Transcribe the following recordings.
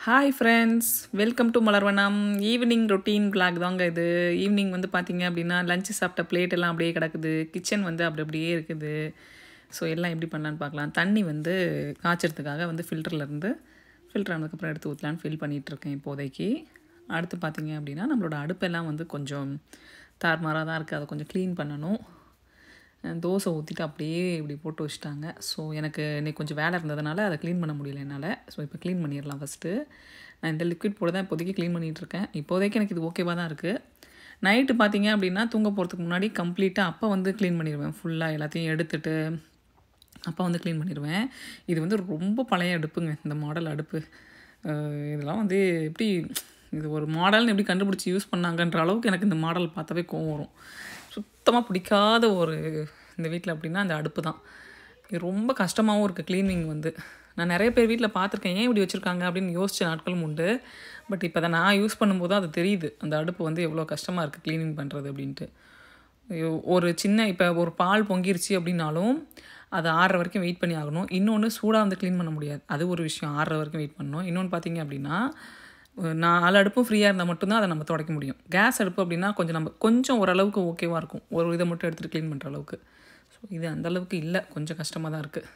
Hi friends welcome to Malarvanam evening routine vlog தாங்க இது evening வந்து பார்த்தீங்க அப்படின்னா லஞ்சு சாப்பிட்ட பிளேட் எல்லாம் அப்படியே கிடக்குது கிச்சன் வந்து அப்படி அப்படியே இருக்குது ஸோ எல்லாம் எப்படி பண்ணலான்னு பார்க்கலாம் தண்ணி வந்து காய்ச்சறதுக்காக வந்து ஃபில்டர்லேருந்து ஃபில்டர் ஆனதுக்கப்புறம் எடுத்து ஊற்றலான்னு ஃபில் பண்ணிகிட்ருக்கேன் இப்போதைக்கு அடுத்து பார்த்தீங்க அப்படின்னா நம்மளோட அடுப்பெல்லாம் வந்து கொஞ்சம் தார்மாராக தான் இருக்குது அதை கொஞ்சம் க்ளீன் பண்ணணும் தோசை ஊற்றிட்டு அப்படியே இப்படி போட்டு வச்சுட்டாங்க ஸோ எனக்கு இன்னைக்கு கொஞ்சம் வேலை இருந்ததுனால அதை க்ளீன் பண்ண முடியல என்னால் ஸோ இப்போ க்ளீன் பண்ணிடலாம் ஃபஸ்ட்டு நான் இந்த லிக்விட் போட தான் இப்போதைக்கு க்ளீன் பண்ணிகிட்ருக்கேன் இப்போதைக்கு எனக்கு இது ஓகேவாக தான் இருக்குது நைட்டு பார்த்தீங்க அப்படின்னா தூங்க போகிறதுக்கு முன்னாடி கம்ப்ளீட்டாக அப்போ வந்து க்ளீன் பண்ணிடுவேன் ஃபுல்லாக எல்லாத்தையும் எடுத்துட்டு அப்போ வந்து க்ளீன் பண்ணிடுவேன் இது வந்து ரொம்ப பழைய அடுப்புங்க இந்த மாடல் அடுப்பு அஹ் இதெல்லாம் வந்து எப்படி இது ஒரு மாடல்னு எப்படி கண்டுபிடிச்சி யூஸ் பண்ணாங்கன்ற அளவுக்கு எனக்கு இந்த மாடல் பார்த்தாவே கோவம் வரும் சுத்தமாக பிடிக்காத ஒரு இந்த வீட்டில் அப்படின்னா அந்த அடுப்பு தான் இது ரொம்ப கஷ்டமாகவும் இருக்குது க்ளீனிங் வந்து நான் நிறைய பேர் வீட்டில் பார்த்துருக்கேன் ஏன் இப்படி வச்சுருக்காங்க அப்படின்னு யோசிச்ச நாட்களும் உண்டு பட் இப்போ தான் நான் யூஸ் பண்ணும்போது அது தெரியுது அந்த அடுப்பு வந்து எவ்வளோ கஷ்டமாக இருக்குது க்ளீனிங் பண்ணுறது அப்படின்ட்டு ஐயோ, ஒரு சின்ன இப்போ ஒரு பால் பொங்கிருச்சு அப்படின்னாலும் அது ஆறுற வரைக்கும் வெயிட் பண்ணி ஆகணும் இன்னொன்று சூடாக வந்து க்ளீன் பண்ண முடியாது அது ஒரு விஷயம் ஆறுற வரைக்கும் வெயிட் பண்ணணும் இன்னொன்று பார்த்தீங்க அப்படின்னா அஹ் நாலு அடுப்பும் ஃப்ரீயாக இருந்தால் மட்டும்தான் அதை நம்ம துடைக்க முடியும் கேஸ் அடுப்பு அப்படின்னா கொஞ்சம் நம்ம கொஞ்சம் ஓரளவுக்கு ஓகேவாக இருக்கும் ஒரு இதை மட்டும் எடுத்துகிட்டு க்ளீன் பண்ணுற அளவுக்கு ஸோ இது அந்த அளவுக்கு இல்லை கொஞ்சம் கஷ்டமாக தான் இருக்குது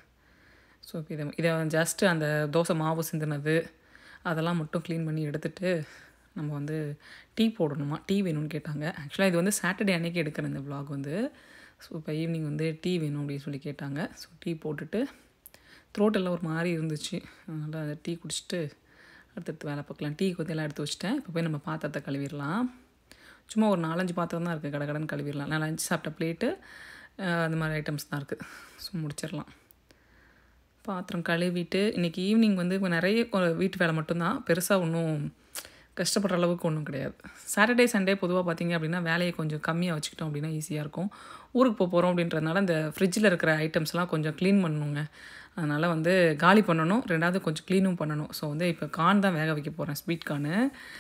ஸோ இப்போ இதை இதை ஜஸ்ட்டு அந்த தோசை மாவு சிந்தினது அதெல்லாம் மட்டும் க்ளீன் பண்ணி எடுத்துட்டு நம்ம வந்து டீ போடணுமா டீ வேணும்னு கேட்டாங்க ஆக்சுவலாக இது வந்து சாட்டர்டே அன்னைக்கு எடுக்கிறேன் இந்த vlog வந்து ஸோ இப்போ ஈவினிங் வந்து டீ வேணும் அப்படின்னு சொல்லி கேட்டாங்க ஸோ டீ போட்டுட்டு throat எல்லாம் ஒரு மாதிரி இருந்துச்சு அதனால் அதை டீ குடிச்சிட்டு அடுத்தடுத்து வேலை பார்க்கலாம் டீ கொத்தியெல்லாம் எடுத்து வச்சுட்டேன் இப்போ போய் நம்ம பாத்திரத்தை கழுவிடலாம் சும்மா ஒரு நாலஞ்சு பாத்திரம் தான் இருக்குது கடகடன்னு கழுவிடலாம் நான் லஞ்ச் சாப்பிட்ட பிளேட்டு அந்த மாதிரி ஐட்டம்ஸ் தான் இருக்குது ஸோ முடிச்சிடலாம் பாத்திரம் கழுவிட்டு இன்றைக்கி ஈவினிங் வந்து இப்போ நிறைய கொ- வீட்டு வேலை மட்டும்தான் பெருசாக ஒன்றும் கஷ்டப்படுற அளவுக்கு ஒன்றும் கிடையாது சாட்டர்டே சண்டே பொதுவாக பார்த்தீங்க அப்படின்னா வேலையை கொஞ்சம் கம்மியாக வச்சுக்கிட்டோம் அப்படின்னா ஈஸியாக இருக்கும் ஊருக்கு போக போகிறோம் அப்படின்றதுனால இந்த ஃப்ரிட்ஜில் இருக்கிற ஐட்டம்ஸ்லாம் கொஞ்சம் க்ளீன் பண்ணணுங்க அதனால் வந்து காலி பண்ணணும் ரெண்டாவது கொஞ்சம் க்ளீனும் பண்ணணும் ஸோ வந்து இப்போ கார்ன் தான் வேக வைக்க போகிறேன் ஸ்வீட் கார்னு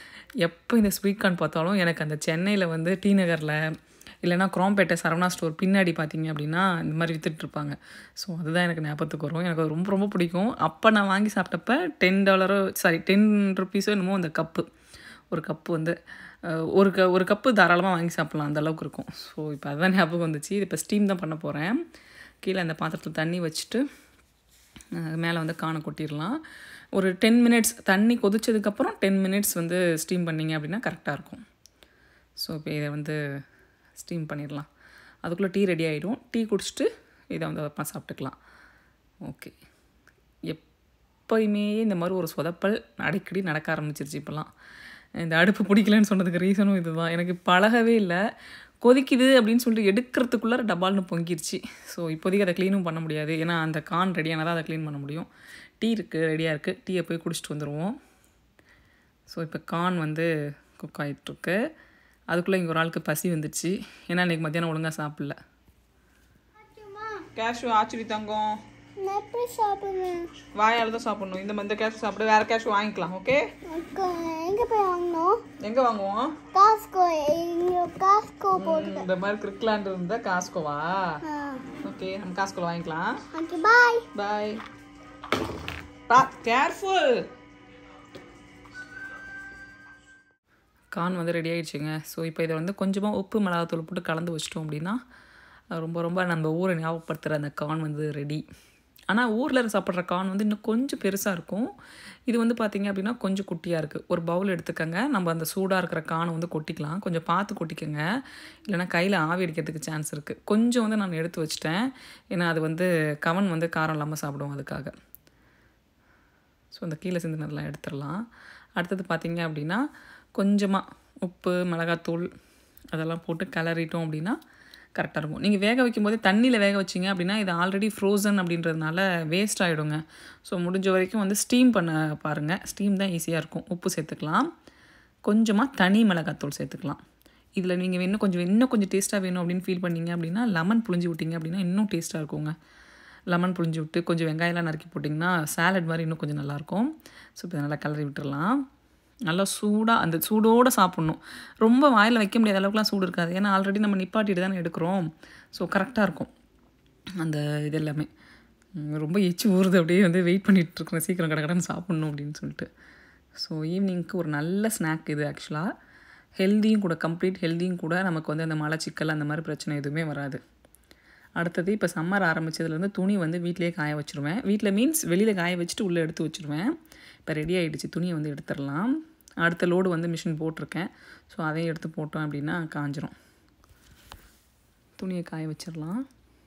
எப்போ இந்த ஸ்வீட் கார்ன் பார்த்தாலும் எனக்கு அந்த சென்னையில் வந்து டி நகரில் இல்லைனா குரோம்பேட்டை சரவணா ஸ்டோர் பின்னாடி பார்த்தீங்க அப்படின்னா இந்த மாதிரி வித்துட்டு இருப்பாங்க ஸோ அதுதான் எனக்கு ஞாபகத்துக்கு வரும் எனக்கு அது ரொம்ப ரொம்ப பிடிக்கும் அப்போ நான் வாங்கி சாப்பிட்டப்ப டென் டாலரோ சாரி டென் ருபீஸோ என்னமோ அந்த கப்பு ஒரு கப்பு வந்து அஹ், ஒரு க ஒரு கப்பு தாராளமாக வாங்கி சாப்பிட்லாம் அந்த அளவுக்கு இருக்கும் ஸோ இப்போ அதுதான் ஞாபகம் வந்துச்சு இது இப்போ ஸ்டீம் தான் பண்ண போகிறேன் கீழே அந்த பாத்திரத்தில் தண்ணி வச்சுட்டு மேலே வந்து காணை கொட்டிடலாம் ஒரு டென் மினிட்ஸ் தண்ணி கொதிச்சதுக்கப்புறம் டென் மினிட்ஸ் வந்து ஸ்டீம் பண்ணிங்க அப்படின்னா கரெக்டாக இருக்கும் ஸோ இப்போ இதை வந்து ஸ்டீம் பண்ணிடலாம் அதுக்குள்ளே டீ ரெடி ஆகிடும் டீ குடிச்சிட்டு இதை வந்து அப்புறம் சாப்பிட்டுக்கலாம் ஓகே எப்போயுமே இந்த மாதிரி ஒரு சொதப்பல் அடிக்கடி நடக்க ஆரம்பிச்சிருச்சு இப்போல்லாம் இந்த அடுப்பு பிடிக்கலன்னு சொன்னதுக்கு ரீசனும் இதுதான் எனக்கு பழகவே இல்லை கொதிக்குது அப்படின்னு சொல்லிட்டு எடுக்கிறதுக்குள்ளார டபால்னு பொங்கிருச்சு ஸோ இப்போதைக்கு அதை க்ளீனும் பண்ண முடியாது ஏன்னா அந்த கான் ரெடியானால் தான் அதை க்ளீன் பண்ண முடியும் டீ இருக்குது ரெடியாக இருக்குது டீயை போய் குடிச்சிட்டு வந்துடுவோம் ஸோ இப்போ கான் வந்து குக் ஆகிட்டுருக்கு அதுக்குள்ளே இங்கே ஒரு ஆளுக்கு பசி வந்துடுச்சு ஏன்னா இன்றைக்கி மத்தியானம் ஒழுங்காக சாப்பிடல கேஷ்யூ ஆச்சுடி தங்கம் நான் எப்படி சாப்பிடுவேன் வாயால் தான் சாப்பிடணும் இந்த இந்த கேஷ்யூ சாப்பிட வேறு கேஷ்யூ வாங்கிக்கலாம் ஓகே அக்கா, எங்க போய் வாங்கணும் எங்கே வாங்குவோம் காஸ்கோ இங்க காஸ்கோ போட்டு இந்த மாதிரி கிரிக்லாண்ட் இருந்தால் காஸ்கோவா ஆ ஓகே நம்ம காஸ்கோவில் வாங்கிக்கலாம் ஓகே பாய் பாய் பா கேர்ஃபுல் கான் வந்து ரெடி ஆயிடுச்சுங்க ஸோ இப்போ இதை வந்து கொஞ்சமாக உப்பு மிளகாத்தூள் போட்டு கலந்து வச்சிட்டோம் அப்படின்னா அஹ் ரொம்ப ரொம்ப நம்ம ஊரை ஞாபகப்படுத்துகிற அந்த கான் வந்து ரெடி ஆனால் ஊரில் சாப்பிட்ற கான் வந்து இன்னும் கொஞ்சம் பெருசாக இருக்கும் இது வந்து பார்த்திங்க அப்படின்னா கொஞ்சம் குட்டியாக இருக்குது ஒரு பவுல் எடுத்துக்கங்க நம்ம அந்த சூடாக இருக்கிற கானை வந்து கொட்டிக்கலாம் கொஞ்சம் பார்த்து கொட்டிக்கங்க இல்லைன்னா கையில் ஆவி அடிக்கிறதுக்கு சான்ஸ் இருக்குது கொஞ்சம் வந்து நான் எடுத்து வச்சிட்டேன் ஏன்னா அது வந்து கவன் வந்து காரம் இல்லாமல் சாப்பிடுவோம் அதுக்காக ஸோ அந்த கீழே சிந்தினதெல்லாம் எடுத்துடலாம் அடுத்தது பார்த்தீங்க அப்படின்னா கொஞ்சமாக உப்பு மிளகாத்தூள் அதெல்லாம் போட்டு கிளறிட்டோம் அப்படின்னா கரெக்டாக இருக்கும் நீங்கள் வேக வைக்கும்போது தண்ணியில் வேக வச்சிங்க அப்படின்னா இது ஆல்ரெடி ஃப்ரோசன் அப்படின்றதுனால வேஸ்ட் ஆகிடுங்க ஸோ முடிஞ்ச வரைக்கும் வந்து ஸ்டீம் பண்ண பாருங்கள் ஸ்டீம் தான் ஈஸியாக இருக்கும் உப்பு சேர்த்துக்கலாம் கொஞ்சமாக தனி மிளகாத்தூள் சேர்த்துக்கலாம் இதில் நீங்கள் இன்னும் கொஞ்சம் இன்னும் கொஞ்சம் டேஸ்ட்டாக வேணும் அப்படின்னு ஃபீல் பண்ணீங்க அப்படின்னா லெமன் புழிஞ்சு விட்டீங்க அப்படின்னா இன்னும் டேஸ்ட்டாக இருக்குங்க லெமன் புழிஞ்சு விட்டு கொஞ்சம் வெங்காயம்லாம் நறுக்கி போட்டிங்கன்னா சாலட் மாதிரி இன்னும் கொஞ்சம் நல்லாயிருக்கும் ஸோ இப்போ நல்லா கிளறி விட்டுறலாம் நல்லா சூடாக அந்த சூடோடு சாப்பிட்ணும் ரொம்ப வாயில் வைக்க முடியாத அளவுக்குலாம் சூடு இருக்காது ஏன்னா ஆல்ரெடி நம்ம நிப்பாட்டிட்டு தானே எடுக்கிறோம் ஸோ கரெக்டாக இருக்கும் அந்த இது எல்லாமே உம், ரொம்ப எச்சு ஊறுது அப்படியே வந்து வெயிட் பண்ணிட்டு இருக்கேன் சீக்கிரம் கடை கடன் சாப்பிட்ணும் அப்படின்னு சொல்லிட்டு ஸோ ஈவினிங்க்கு ஒரு நல்ல ஸ்நாக் இது ஆக்சுவலாக ஹெல்தியும் கூட கம்ப்ளீட் ஹெல்தியும் கூட நமக்கு வந்து அந்த மலச்சிக்கல் அந்த மாதிரி பிரச்சனை எதுவுமே வராது அடுத்தது இப்போ சம்மர் ஆரம்பித்ததுலேருந்து துணி வந்து வீட்டிலேயே காய வச்சுருவேன் வீட்டில் மீன்ஸ் வெளியில் காய வச்சுட்டு உள்ளே எடுத்து வச்சுருவேன் இப்போ ரெடி ஆகிடுச்சு துணியை வந்து எடுத்துடலாம் அடுத்த லோடு வந்து மிஷின் போட்டிருக்கேன் ஸோ அதையும் எடுத்து போட்டோம் அப்படின்னா காஞ்சிரும் துணியை காய வச்சிடலாம்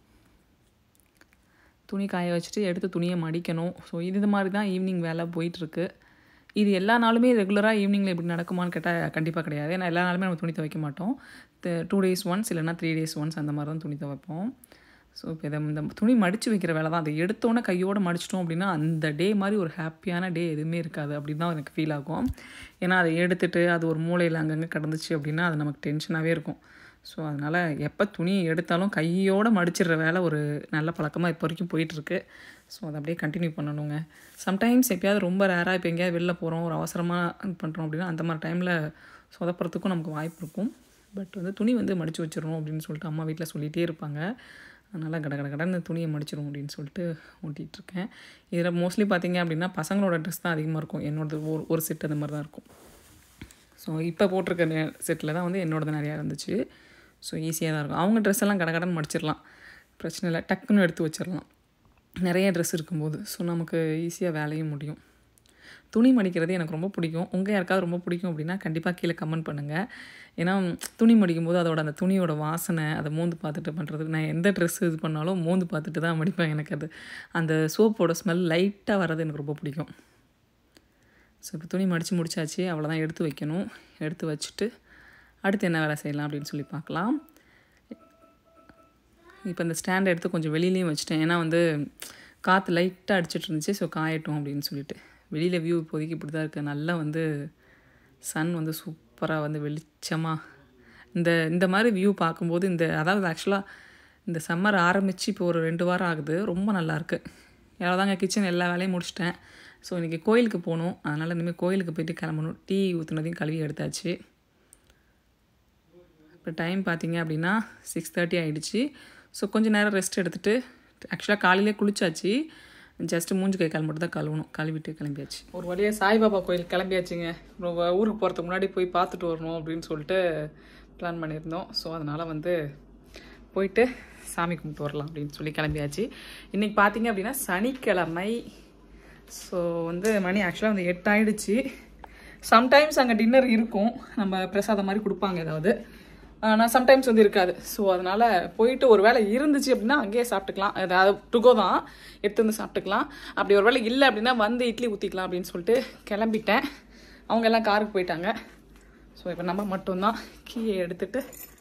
துணி காய வச்சுட்டு எடுத்து துணியை மடிக்கணும் ஸோ இது மாதிரி தான் ஈவினிங் வேலை போயிட்டுருக்கு இது எல்லா நாளுமே ரெகுலராக ஈவினிங்கில் இப்படி நடக்குமான்னு கேட்டால் கண்டிப்பாக கிடையாது ஏன்னா எல்லா நாளுமே நம்ம துணி துவைக்க மாட்டோம் டூ டேஸ் ஒன்ஸ் இல்லைன்னா த்ரீ டேஸ் ஒன்ஸ் அந்த மாதிரி தான் துணி துவைப்போம் ஸோ இப்போ இதை இந்த துணி மடித்து வைக்கிற வேலை தான் அதை எடுத்தோன்னே கையோடு மடிச்சிட்டோம் அப்படின்னா அந்த டே மாதிரி ஒரு ஹாப்பியான டே எதுவுமே இருக்காது அப்படின்னு தான் எனக்கு ஃபீல் ஆகும் ஏன்னா அதை எடுத்துட்டு அது ஒரு மூலையில் அங்கங்கே கிடந்துச்சு அப்படின்னா அது நமக்கு டென்ஷனாகவே இருக்கும் ஸோ அதனால் எப்போ துணி எடுத்தாலும் கையோடு மடிச்சிடுற வேலை ஒரு நல்ல பழக்கமாக இப்போ வரைக்கும் போயிட்டுருக்கு ஸோ அதை அப்படியே கண்டினியூ பண்ணணுங்க சம்டைம்ஸ் எப்பயாவது ரொம்ப ரேராக இப்போ எங்கேயாவது வெளில போகிறோம் ஒரு அவசரமாக பண்ணுறோம் அப்படின்னா அந்த மாதிரி டைமில் சொதப்புறதுக்கும் நமக்கு வாய்ப்பு இருக்கும் பட் வந்து துணி வந்து மடித்து வச்சிடணும் அப்படின்னு சொல்லிட்டு அம்மா வீட்டில் சொல்லிகிட்டே இருப்பாங்க அதனால் கட கட கடன்னு துணியை மடிச்சிடும் அப்படின்னு சொல்லிட்டு ஓட்டிகிட்ருக்கேன் இதில் மோஸ்ட்லி பார்த்தீங்க அப்படின்னா பசங்களோட ட்ரெஸ் தான் அதிகமாக இருக்கும் என்னோடது ஒரு ஒரு செட் அந்த மாதிரி தான் இருக்கும் ஸோ இப்போ போட்டிருக்க செட்டில் தான் வந்து என்னோடது நிறையா இருந்துச்சு ஸோ ஈஸியாக தான் இருக்கும் அவங்க ட்ரெஸ் எல்லாம் கடகடன்னு மடிச்சிடலாம் பிரச்சனை இல்லை டக்குன்னு எடுத்து வச்சிடலாம் நிறைய ட்ரெஸ் இருக்கும்போது ஸோ நமக்கு ஈஸியாக வேலையும் முடியும் துணி மடிக்கிறது எனக்கு ரொம்ப பிடிக்கும் உங்கள் யாருக்காவது ரொம்ப பிடிக்கும் அப்படின்னா கண்டிப்பாக கீழே கமெண்ட் பண்ணுங்கள் ஏன்னா துணி மடிக்கும் போது அதோட அந்த துணியோட வாசனை அதை மோந்து பார்த்துட்டு பண்ணுறது நான் எந்த ட்ரெஸ் இது பண்ணாலும் மோந்து பார்த்துட்டு தான் மடிப்பேன் எனக்கு அது அந்த சோப்போட ஸ்மெல் லைட்டாக வர்றது எனக்கு ரொம்ப பிடிக்கும் ஸோ இப்போ துணி மடித்து முடிச்சாச்சு அவ்வளோதான் எடுத்து வைக்கணும் எடுத்து வச்சுட்டு அடுத்து என்ன வேலை செய்யலாம் அப்படின்னு சொல்லி பார்க்கலாம் இப்போ இந்த ஸ்டாண்ட் எடுத்து கொஞ்சம் வெளியிலையும் வச்சுட்டேன் ஏன்னா வந்து காற்று லைட்டாக அடிச்சிட்டு இருந்துச்சு ஸோ காயட்டும் அப்படின்னு சொல்லிட்டு வெளியில் வியூ இப்போதைக்கு இப்படி தான் இருக்குது நல்லா வந்து சன் வந்து சூப்பராக வந்து வெளிச்சமாக இந்த இந்த மாதிரி வியூ பார்க்கும்போது இந்த அதாவது ஆக்சுவலாக இந்த சம்மர் ஆரம்பித்து இப்போ ஒரு ரெண்டு வாரம் ஆகுது ரொம்ப நல்லாயிருக்கு தாங்க கிச்சன் எல்லா வேலையும் முடிச்சிட்டேன் ஸோ இன்றைக்கி கோயிலுக்கு போகணும் அதனால் இனிமேல் கோயிலுக்கு போயிட்டு கிளம்பணும் டீ ஊற்றுனதையும் கழுவி எடுத்தாச்சு இப்போ டைம் பார்த்தீங்க அப்படின்னா சிக்ஸ் தேர்ட்டி ஆகிடுச்சு ஸோ கொஞ்சம் நேரம் ரெஸ்ட் எடுத்துகிட்டு ஆக்சுவலாக காலையிலே குளிச்சாச்சு ஜஸ்ட்டு மூஞ்சி கை கால் மட்டும் தான் கழுவணும் கழுவிட்டு கிளம்பியாச்சு ஒரு வழியாக சாய்பாபா கோயில் கிளம்பியாச்சுங்க ரொம்ப ஊருக்கு போகிறதுக்கு முன்னாடி போய் பார்த்துட்டு வரணும் அப்படின்னு சொல்லிட்டு பிளான் பண்ணியிருந்தோம் ஸோ அதனால் வந்து போயிட்டு சாமி கும்பிட்டு வரலாம் அப்படின்னு சொல்லி கிளம்பியாச்சு இன்றைக்கி பார்த்தீங்க அப்படின்னா சனிக்கிழமை ஸோ வந்து மணி ஆக்சுவலாக வந்து எட்டாயிடுச்சு சம்டைம்ஸ் அங்கே டின்னர் இருக்கும் நம்ம பிரசாதம் மாதிரி கொடுப்பாங்க ஏதாவது ஆனால் சம்டைம்ஸ் வந்து இருக்காது ஸோ அதனால் போயிட்டு ஒரு வேளை இருந்துச்சு அப்படின்னா அங்கேயே சாப்பிட்டுக்கலாம் அதாவது டுகோ தான் எடுத்து வந்து சாப்பிட்டுக்கலாம் அப்படி ஒரு வேளை இல்லை அப்படின்னா வந்து இட்லி ஊற்றிக்கலாம் அப்படின்னு சொல்லிட்டு கிளம்பிட்டேன் அவங்க எல்லாம் காருக்கு போயிட்டாங்க ஸோ இப்போ நம்ம மட்டும்தான் கீயை எடுத்துட்டு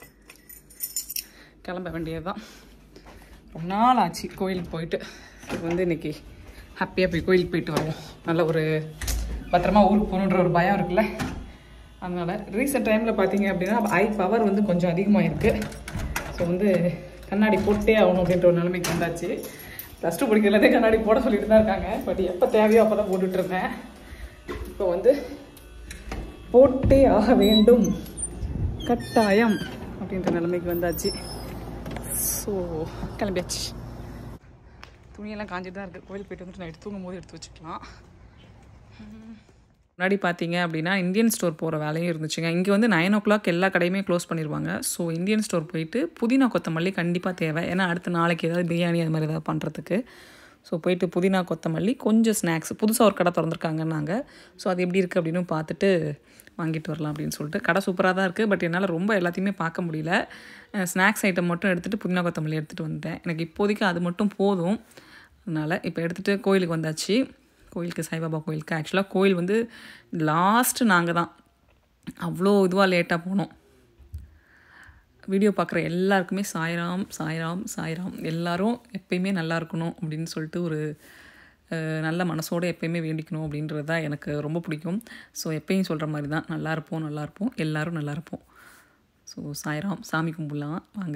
கிளம்ப வேண்டியது தான் ரொம்ப நாள் ஆச்சு கோயிலுக்கு போயிட்டு இப்போ வந்து இன்னைக்கு ஹாப்பியாக போய் கோயிலுக்கு போயிட்டு வருவோம் நல்ல ஒரு பத்திரமா ஊருக்கு போகணுன்ற ஒரு பயம் இருக்குல்ல அதனால் ரீசெண்ட் டைமில் பார்த்தீங்க அப்படின்னா ஐ பவர் வந்து கொஞ்சம் அதிகமாக இருக்குது ஸோ வந்து கண்ணாடி போட்டே ஆகணும் அப்படின்ற ஒரு நிலைமைக்கு வந்தாச்சு ப்ளஸ் டூ படிக்கிறதுலேருந்தே கண்ணாடி போட சொல்லிட்டு தான் இருக்காங்க பட் எப்போ தேவையோ அப்போ தான் போட்டுட்டு இருந்தேன் இப்போ வந்து போட்டே ஆக வேண்டும் கட்டாயம் அப்படின்ற நிலைமைக்கு வந்தாச்சு ஸோ கிளம்பியாச்சு துணியெல்லாம் காஞ்சிட்டு தான் இருக்குது கோயில் போயிட்டு வந்துட்டு நைட்டு தூங்கும் போது எடுத்து வச்சுக்கலாம் முன்னாடி பார்த்தீங்க அப்படின்னா இந்தியன் ஸ்டோர் போகிற வேலையும் இருந்துச்சுங்க இங்கே வந்து நைன் ஓ கிளாக் எல்லா கடையுமே க்ளோஸ் பண்ணிடுவாங்க ஸோ இந்தியன் ஸ்டோர் போயிட்டு புதினா கொத்தமல்லி கண்டிப்பாக தேவை ஏன்னா அடுத்த நாளைக்கு ஏதாவது பிரியாணி அது மாதிரி ஏதாவது பண்ணுறதுக்கு ஸோ போயிட்டு புதினா கொத்தமல்லி கொஞ்சம் ஸ்நாக்ஸ் புதுசாக ஒரு கடை திறந்துருக்காங்கன்னாங்க ஸோ அது எப்படி இருக்குது அப்படின்னு பார்த்துட்டு வாங்கிட்டு வரலாம் அப்படின்னு சொல்லிட்டு கடை சூப்பராக தான் இருக்குது பட் என்னால் ரொம்ப எல்லாத்தையுமே பார்க்க முடியல ஸ்நாக்ஸ் ஐட்டம் மட்டும் எடுத்துகிட்டு புதினா கொத்தமல்லி எடுத்துகிட்டு வந்துட்டேன் எனக்கு இப்போதைக்கு அது மட்டும் போதும் அதனால் இப்போ எடுத்துகிட்டு கோயிலுக்கு வந்தாச்சு கோயிலுக்கு சாய்பாபா கோயிலுக்கு ஆக்சுவலாக கோயில் வந்து லாஸ்ட்டு நாங்கள் தான் அவ்வளோ இதுவாக லேட்டாக போனோம் வீடியோ பார்க்குற எல்லாருக்குமே சாய்ராம் சாய்ராம் சாய்ராம் எல்லாரும் எப்பயுமே நல்லா இருக்கணும் அப்படின்னு சொல்லிட்டு ஒரு அஹ், நல்ல மனசோடு எப்பயுமே வேண்டிக்கணும் அப்படின்றது தான் எனக்கு ரொம்ப பிடிக்கும் ஸோ எப்பயும் சொல்கிற மாதிரி தான் நல்லா இருப்போம் நல்லா இருப்போம் எல்லாரும் நல்லா இருப்போம் ஸோ சாய்ராம் சாமி கும்பிடலாம் வாங்க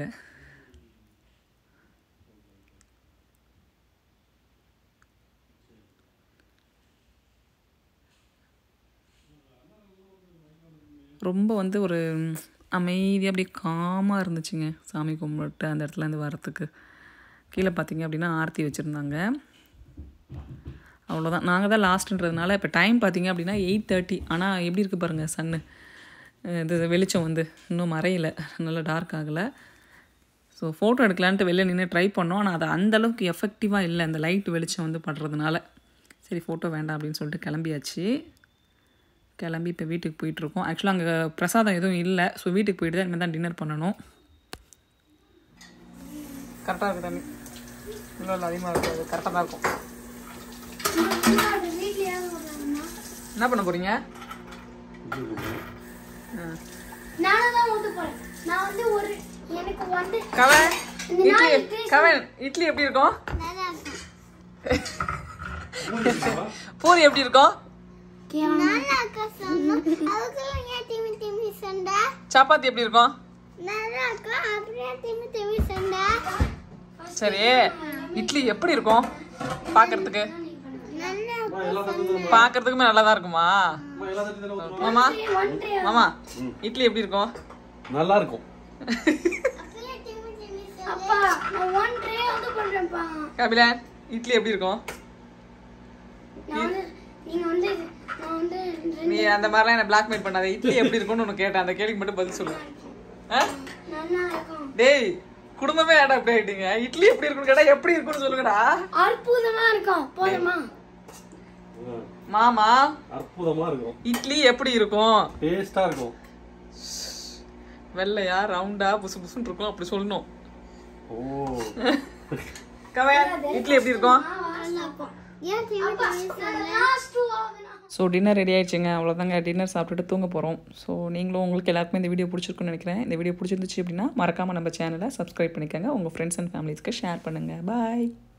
ரொம்ப வந்து ஒரு அமைதியாக அப்படியே காமாக இருந்துச்சுங்க சாமி கும்பிட்டு அந்த இடத்துலேருந்து வரத்துக்கு கீழே பார்த்தீங்க அப்படின்னா ஆரத்தி வச்சுருந்தாங்க அவ்வளோதான் நாங்கள் தான் லாஸ்ட்டுன்றதுனால இப்போ டைம் பார்த்தீங்க அப்படின்னா எயிட் தேர்ட்டி ஆனால் எப்படி இருக்குது பாருங்கள் சன்னு இது வெளிச்சம் வந்து இன்னும் மறையல நல்லா டார்க் ஆகலை ஸோ ஃபோட்டோ எடுக்கலான்ட்டு வெளில நின்று ட்ரை பண்ணோம் ஆனால் அது அந்தளவுக்கு எஃபெக்டிவாக இல்லை அந்த லைட் வெளிச்சம் வந்து படுறதுனால சரி ஃபோட்டோ வேண்டாம் அப்படின்னு சொல்லிட்டு கிளம்பியாச்சு கிளம்பி இப்போ வீட்டுக்கு போயிட்டுருக்கோம் ஆக்சுவலாக அங்கே பிரசாதம் எதுவும் இல்லை ஸோ வீட்டுக்கு போயிட்டு தான் இனிமேல் தான் டின்னர் பண்ணணும் கரெக்டாக இருக்குது தண்ணி இல்லை இல்லை அதிகமாக இருக்காது கரெக்டாக தான் இருக்கும் என்ன பண்ண போகிறீங்க நானும் தான் ஊத்த போறேன் நான் வந்து ஒரு எனக்கு வந்து கவன் இட்லி கவன் இட்லி எப்படி இருக்கும் நல்லா இருக்கும் பூரி எப்படி இருக்கும் நல்லா இருக்கா சொன்னோம் அதுக்குள்ள ஏன் திமி திமி சண்டை சப்பாத்தி எப்படி இருக்கும் நல்லா இருக்கா அப்படியே திமி திமி சண்டை சரி இட்லி எப்படி இருக்கும் பார்க்கறதுக்கு நல்லா பார்க்கறதுக்குமே நல்லா தான் இருக்குமா மாமா மாமா இட்லி எப்படி இருக்கும் நல்லா இருக்கும் அப்பா நான் ஒன் ட்ரே வந்து பண்றேன்ப்பா கபிலன் இட்லி எப்படி இருக்கும் நான் வந்து நீங்க வந்து நான் வந்து நீ அந்த மாதிரிலாம் என்ன பிளாக்மெயில் பண்ணாத இட்லி எப்படி இருக்கும்னு உனக்கு கேட்டேன் அந்த கேள்விக்கு மட்டும் பதில் சொல்லு ஆ? நல்லா இருக்கும் டேய் குடும்பமே ஏடா இப்படி ஆயிட்டீங்க இட்லி எப்படி இருக்குன்னு கேட்டா எப்படி இருக்குன்னு சொல்லுங்கடா அற்புதமா இருக்கும் போதுமா மாமா அற்புதமா இருக்கும் இட்லி எப்படி இருக்கும் டேஸ்டா இருக்கும் வெள்ளையா ரவுண்டா புசு புசுன்னு இருக்கும் அப்படி சொல்லணும் ஓ கவன் இட்லி எப்படி இருக்கும் நல்லா இருக்கும் ஏன் திமி திமி சண்டை லாஸ்ட் டூ ஆகுதுனா ஸோ டின்னர் ரெடி ஆயிடுச்சுங்க அவ்வளோதாங்க டின்னர் சாப்பிட்டுட்டு தூங்க போகிறோம் ஸோ நீங்களும் உங்களுக்கு எல்லாருக்குமே இந்த வீடியோ பிடிச்சிருக்குன்னு நினைக்கிறேன் இந்த வீடியோ பிடிச்சிருந்துச்சு அப்படின்னா மறக்காமல் நம்ம சேனலை சப்ஸ்கிரைப் பண்ணிக்கோங்க உங்கள் ஃப்ரெண்ட்ஸ் அண்ட் ஃபேமிலிஸ்க்கு ஷேர் பண்ணுங்கள் பாய்